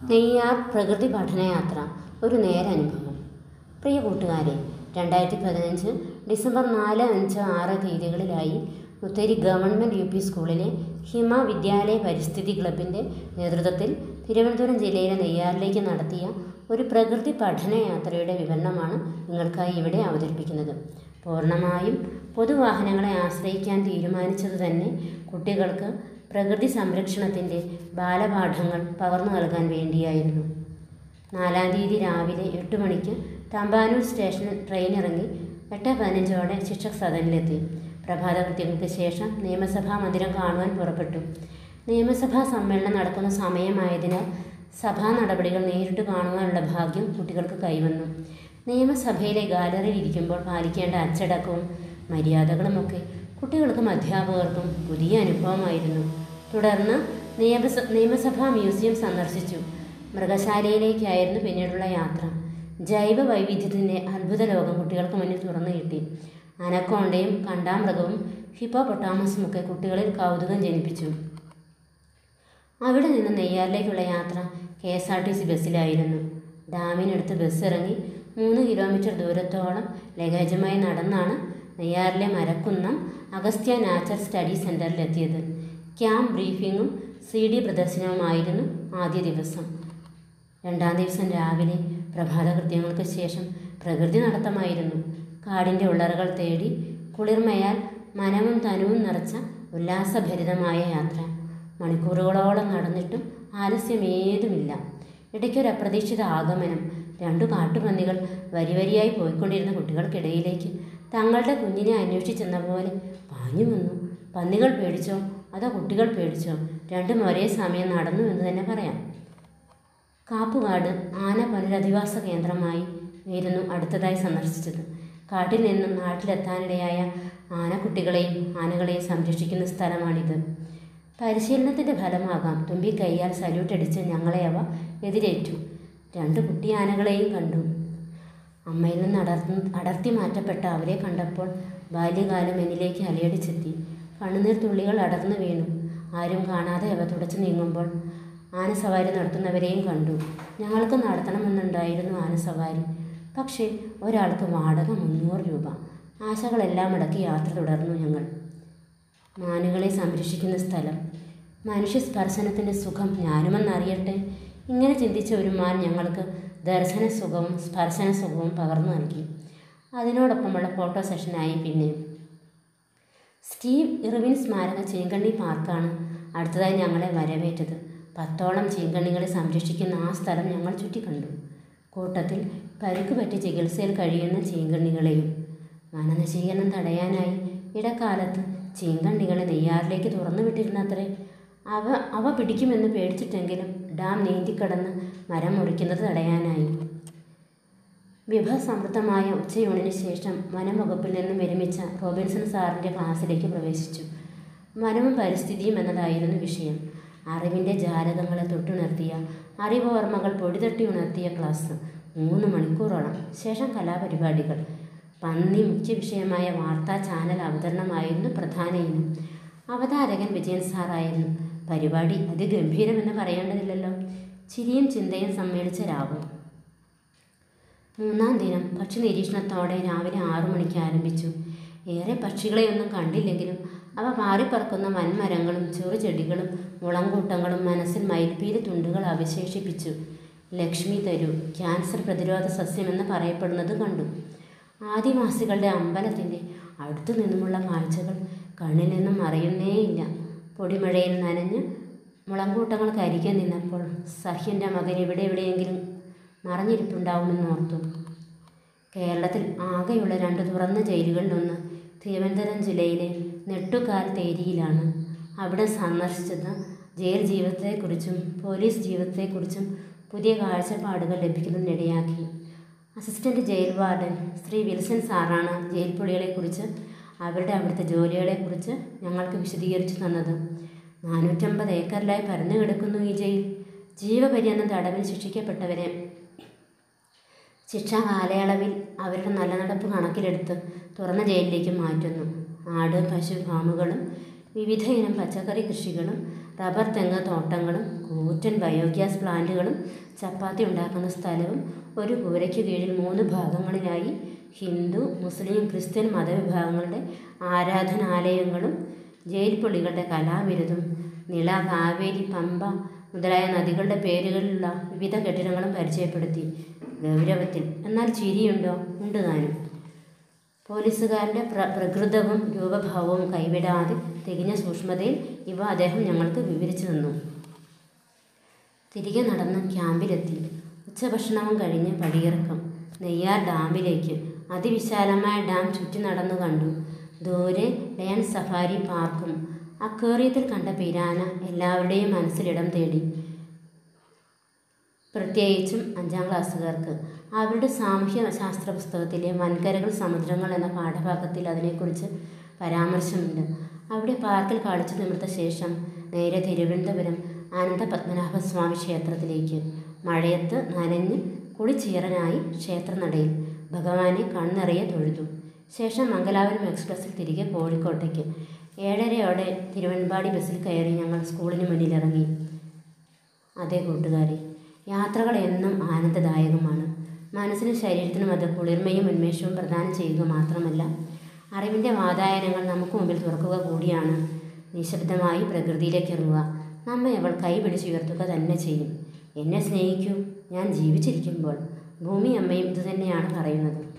നെയ്യാർ പ്രകൃതി പഠനയാത്ര ഒരു നേരനുഭവം പ്രിയ കൂട്ടുകാരെ രണ്ടായിരത്തി പതിനഞ്ച് ഡിസംബർ നാല് അഞ്ച് ആറ് തീയതികളിലായി മുത്തേരി ഗവൺമെൻറ് യു പി സ്കൂളിലെ ഹിമ വിദ്യാലയ പരിസ്ഥിതി ക്ലബിൻ്റെ നേതൃത്വത്തിൽ തിരുവനന്തപുരം ജില്ലയിലെ നെയ്യാറിലേക്ക് നടത്തിയ ഒരു പ്രകൃതി പഠനയാത്രയുടെ വിവരണമാണ് നിങ്ങൾക്കായി ഇവിടെ അവതരിപ്പിക്കുന്നത് പൂർണ്ണമായും പൊതുവാഹനങ്ങളെ ആശ്രയിക്കാൻ തീരുമാനിച്ചത് തന്നെ കുട്ടികൾക്ക് പ്രകൃതി സംരക്ഷണത്തിൻ്റെ ബാലപാഠങ്ങൾ പകർന്നു നൽകാൻ വേണ്ടിയായിരുന്നു നാലാം തീയതി രാവിലെ എട്ട് മണിക്ക് തമ്പാനൂർ സ്റ്റേഷനിൽ ട്രെയിൻ ഇറങ്ങി എട്ട് പതിനഞ്ചോടെ ശിക്ഷക് സദനിലെത്തി പ്രഭാത കൃത്യങ്ങൾക്ക് ശേഷം നിയമസഭാ മന്ദിരം കാണുവാൻ പുറപ്പെട്ടു നിയമസഭാ സമ്മേളനം നടക്കുന്ന സമയമായതിനാൽ സഭാ നടപടികൾ നേരിട്ട് കാണുവാനുള്ള ഭാഗ്യം കുട്ടികൾക്ക് കൈവന്നു നിയമസഭയിലെ ഗാലറിയിൽ ഇരിക്കുമ്പോൾ പാലിക്കേണ്ട അച്ചടക്കവും മര്യാദകളുമൊക്കെ കുട്ടികൾക്കും അധ്യാപകർക്കും പുതിയ അനുഭവമായിരുന്നു തുടർന്ന് നിയമസ നിയമസഭാ മ്യൂസിയം സന്ദർശിച്ചു മൃഗശാലയിലേക്കായിരുന്നു പിന്നീടുള്ള യാത്ര ജൈവ വൈവിധ്യത്തിൻ്റെ അത്ഭുത ലോകം കുട്ടികൾക്ക് മുന്നിൽ തുറന്നു കിട്ടി അനക്കോണ്ടയും കണ്ടാമൃഗവും ഹിപ്പോപൊട്ടാമസും ഒക്കെ കുട്ടികളിൽ കൗതുകം ജനിപ്പിച്ചു അവിടെ നിന്ന് നെയ്യാറിലേക്കുള്ള യാത്ര K S R T C ബസ്സിലായിരുന്നു ഡാമിനടുത്ത് ബസ് ഇറങ്ങി മൂന്ന് കിലോമീറ്റർ ദൂരത്തോളം ലഗേജുമായി നടന്നാണ് നെയ്യാറിലെ മരക്കുന്നം അഗസ്ത്യ നാച്ചർ സ്റ്റഡി സെൻറ്ററിലെത്തിയത് ക്യാമ്പ് ബ്രീഫിങ്ങും സി ഡി പ്രദർശനവുമായിരുന്നു ആദ്യ ദിവസം രണ്ടാം ദിവസം രാവിലെ പ്രഭാത കൃത്യങ്ങൾക്ക് ശേഷം പ്രകൃതി നടത്തമായിരുന്നു കാടിൻ്റെ ഉള്ളറകൾ തേടി കുളിർമയാൽ മനവും തനുവും നിറച്ച ഉല്ലാസഭരിതമായ യാത്ര മണിക്കൂറുകളോളം നടന്നിട്ടും ആലസ്യമേതുമില്ല ഇടയ്ക്കൊരു അപ്രതീക്ഷിത ആഗമനം രണ്ടു കാട്ടുപന്നികൾ വരിവരിയായി പോയിക്കൊണ്ടിരുന്ന കുട്ടികൾക്കിടയിലേക്ക് തങ്ങളുടെ കുഞ്ഞിനെ അന്വേഷിച്ചെന്ന പോലെ പാഞ്ഞു വന്നു പന്നികൾ പേടിച്ചോ അതോ കുട്ടികൾ പേടിച്ചോ രണ്ടും ഒരേ സമയം നടന്നു എന്ന് തന്നെ പറയാം കാപ്പുകാട് ആന പുനരധിവാസ കേന്ദ്രമായി ആയിരുന്നു അടുത്തതായി സന്ദർശിച്ചത് കാട്ടിൽ നിന്നും നാട്ടിലെത്താനിടയായ ആനക്കുട്ടികളെയും ആനകളെയും സംരക്ഷിക്കുന്ന സ്ഥലമാണിത് പരിശീലനത്തിൻ്റെ ഫലമാകാം തുമ്പി കൈയാൽ സല്യൂട്ട് അടിച്ച് ഞങ്ങളെ അവ എതിരേറ്റു രണ്ട് കുട്ടി ആനകളെയും കണ്ടു അമ്മയിൽ നിന്ന് അടർന്ന് അടർത്തി മാറ്റപ്പെട്ട അവരെ കണ്ടപ്പോൾ ബാല്യകാലം എന്നിലേക്ക് അലയടിച്ചെത്തി കണ്ണുനീർ തുള്ളികൾ അടർന്നു വീണു ആരും കാണാതെ അവ തുടച്ചു നീങ്ങുമ്പോൾ ആനസവാരി നടത്തുന്നവരെയും കണ്ടു ഞങ്ങൾക്ക് നടത്തണമെന്നുണ്ടായിരുന്നു ആനസവാരി പക്ഷേ ഒരാൾക്ക് വാടക മുന്നൂറ് രൂപ ആശകളെല്ലാം അടക്കി യാത്ര തുടർന്നു ഞങ്ങൾ മാനുകളെ സംരക്ഷിക്കുന്ന സ്ഥലം മനുഷ്യ സ്പർശനത്തിൻ്റെ സുഖം ഞാനുമെന്നറിയട്ടെ ഇങ്ങനെ ചിന്തിച്ച ഒരു മാൻ ഞങ്ങൾക്ക് ദർശന സുഖവും സ്പർശന സുഖവും പകർന്നു നൽകി അതിനോടൊപ്പമുള്ള ഫോട്ടോ സെഷനായി പിന്നെ സ്റ്റീവ് ഇർവിൻ സ്മാരക ചീങ്കണ്ണി പാർക്കാണ് അടുത്തതായി ഞങ്ങളെ വരവേറ്റത് പത്തോളം ചീങ്കണ്ണികളെ സംരക്ഷിക്കുന്ന ആ സ്ഥലം ഞങ്ങൾ ചുറ്റിക്കണ്ടു കൂട്ടത്തിൽ പരുക്ക് പറ്റി ചികിത്സയിൽ കഴിയുന്ന ചീങ്കണ്ണികളെയും വനനശീകരണം തടയാനായി ഇടക്കാലത്ത് ചീങ്കണ്ണികളെ നെയ്യാറിലേക്ക് തുറന്നു വിട്ടിരുന്നത്രേ അവ അവ പിടിക്കുമെന്ന് പേടിച്ചിട്ടെങ്കിലും ഡാം നീന്തിക്കടന്ന് മരം മുറിക്കുന്നത് തടയാനായി വിഭവസമൃദ്ധമായ ഉച്ചയൂണിന് ശേഷം വനം വകുപ്പിൽ നിന്നും വിരമിച്ച റോബിൻസൺ സാറിൻ്റെ ക്ലാസ്സിലേക്ക് പ്രവേശിച്ചു വനവും പരിസ്ഥിതിയും എന്നതായിരുന്നു വിഷയം അറിവിൻ്റെ ജാലകങ്ങളെ തൊട്ടുണർത്തിയ അറിവോർമ്മകൾ പൊടിതട്ടി ഉണർത്തിയ ക്ലാസ് മൂന്ന് മണിക്കൂറോളം ശേഷം കലാപരിപാടികൾ പന്നി മുഖ്യ വിഷയമായ വാർത്താ ചാനൽ അവതരണമായിരുന്നു പ്രധാന ഇനം അവതാരകൻ വിജയൻ സാറായിരുന്നു പരിപാടി അതിഗംഭീരമെന്ന് പറയേണ്ടതില്ലല്ലോ ചിരിയും ചിന്തയും സമ്മേളിച്ച രാവും മൂന്നാം ദിനം പക്ഷി നിരീക്ഷണത്തോടെ രാവിലെ ആറു മണിക്ക് ആരംഭിച്ചു ഏറെ പക്ഷികളെയൊന്നും കണ്ടില്ലെങ്കിലും അവ പാറിപ്പറക്കുന്ന വൻമരങ്ങളും ചെറുചെടികളും മുളങ്കൂട്ടങ്ങളും മനസ്സിൽ മയിൽപ്പീലി തുണ്ടുകൾ അവശേഷിപ്പിച്ചു ലക്ഷ്മി തരു ക്യാൻസർ പ്രതിരോധ സസ്യമെന്ന് പറയപ്പെടുന്നത് കണ്ടു ആദിവാസികളുടെ അമ്പലത്തിൻ്റെ അടുത്തു നിന്നുമുള്ള കാഴ്ചകൾ കണ്ണിൽ നിന്നും മറയുന്നേയില്ല പൊടിമഴയിൽ നനഞ്ഞ് മുളങ്കൂട്ടങ്ങൾ കരിക്കാൻ നിന്നപ്പോൾ സഹ്യൻ്റെ മകൻ ഇവിടെ എവിടെയെങ്കിലും മറഞ്ഞിരിപ്പുണ്ടാവുമെന്ന് ഓർത്തു കേരളത്തിൽ ആകെയുള്ള രണ്ട് തുറന്ന ജയിലുകളിലൊന്ന് തിരുവനന്തപുരം ജില്ലയിലെ നെട്ടുകാൽ തേരിയിലാണ് അവിടെ സന്ദർശിച്ചത് ജയിൽ ജീവിതത്തെക്കുറിച്ചും പോലീസ് ജീവിതത്തെക്കുറിച്ചും പുതിയ കാഴ്ചപ്പാടുകൾ ലഭിക്കുന്നതിനിടയാക്കി assistant jail warden Shri Wilson സാറാണ് ജയിൽ പുള്ളികളെക്കുറിച്ച് അവരുടെ അവിടുത്തെ ജോലികളെക്കുറിച്ച് ഞങ്ങൾക്ക് വിശദീകരിച്ചു തന്നത് നാനൂറ്റമ്പത് ഏക്കറിലായി പരന്നു കിടക്കുന്നു ഈ ജയിൽ ജീവപര്യന്തം തടവിൽ ശിക്ഷിക്കപ്പെട്ടവരെ ശിക്ഷാ കാലയളവിൽ അവരുടെ നല്ല നടപ്പ് കണക്കിലെടുത്ത് തുറന്ന ജയിലിലേക്ക് മാറ്റുന്നു ആട് പശു ഫാമുകളും വിവിധ ഇനം പച്ചക്കറി കൃഷികളും റബ്ബർ തെങ്ങ് തോട്ടങ്ങളും കൂറ്റൻ ബയോഗ്യാസ് പ്ലാന്റുകളും ചപ്പാത്തി ഉണ്ടാക്കുന്ന സ്ഥലവും ഒരു കൂരയ്ക്ക് കീഴിൽ മൂന്ന് ഭാഗങ്ങളിലായി ഹിന്ദു മുസ്ലിം ക്രിസ്ത്യൻ മതവിഭാഗങ്ങളുടെ ആരാധനാലയങ്ങളും ജയിൽ പുള്ളികളുടെ കലാവിരുതും നിള കാവേരി പമ്പ മുതലായ നദികളുടെ പേരുകളിലുള്ള വിവിധ കെട്ടിടങ്ങളും പരിചയപ്പെടുത്തി ഗൗരവത്തിൽ എന്നാൽ ചിരിയുണ്ടോ ഉണ്ട് താനും പോലീസുകാരൻ്റെ പ്ര പ്രകൃതവും രൂപഭാവവും കൈവിടാതെ തികഞ്ഞ സൂക്ഷ്മതയിൽ ഇവ അദ്ദേഹം ഞങ്ങൾക്ക് വിവരിച്ചു തന്നു തിരികെ നടന്ന് ക്യാമ്പിലെത്തി ഉച്ചഭക്ഷണവും കഴിഞ്ഞ് പടിയിറക്കം നെയ്യാർ ഡാമിലേക്ക് അതിവിശാലമായ ഡാം ചുറ്റി നടന്നു കണ്ടു ദൂരെ ലയൺ സഫാരി പാർക്കും അക്വേറിയത്തിൽ കണ്ട പിരാന എല്ലാവരുടെയും മനസ്സിലിടം തേടി പ്രത്യേകിച്ചും അഞ്ചാം ക്ലാസ്സുകാർക്ക് അവരുടെ സാമൂഹ്യ ശാസ്ത്ര പുസ്തകത്തിലെ വൻകരകൾ സമുദ്രങ്ങൾ എന്ന പാഠഭാഗത്തിൽ അതിനെക്കുറിച്ച് പരാമർശമുണ്ട് അവിടെ പാർക്കിൽ കളിച്ചു നിമിർത്ത ശേഷം നേരെ തിരുവനന്തപുരം അനന്ത പത്മനാഭസ്വാമി ക്ഷേത്രത്തിലേക്ക് മഴയത്ത് നനഞ്ഞ് കുളിച്ചീറനായി ക്ഷേത്രനടയിൽ ഭഗവാനെ കണ്ണിറയെ തൊഴുതു ശേഷം മംഗലാപുരം എക്സ്പ്രസ്സിൽ തിരികെ കോഴിക്കോട്ടേക്ക് ഏഴരയോടെ തിരുവൻപാടി ബസ്സിൽ കയറി ഞങ്ങൾ സ്കൂളിന് മുന്നിലിറങ്ങി അതെ കൂട്ടുകാരെ യാത്രകൾ എന്നും ആനന്ദദായകമാണ് മനസ്സിനും ശരീരത്തിനും അത് കുളിർമയും ഉന്മേഷവും പ്രദാനം ചെയ്യുക മാത്രമല്ല അറിവിൻ്റെ വാതായനങ്ങൾ നമുക്ക് മുമ്പിൽ തുറക്കുക കൂടിയാണ് നിശബ്ദമായി പ്രകൃതിയിലേക്ക് ഇറങ്ങുക നമ്മെ അവൾ കൈ പിടിച്ചുയർത്തുക തന്നെ ചെയ്യും എന്നെ സ്നേഹിക്കൂ ഞാൻ ജീവിച്ചിരിക്കുമ്പോൾ ഭൂമി അമ്മയും ഇതുതന്നെയാണ് പറയുന്നത്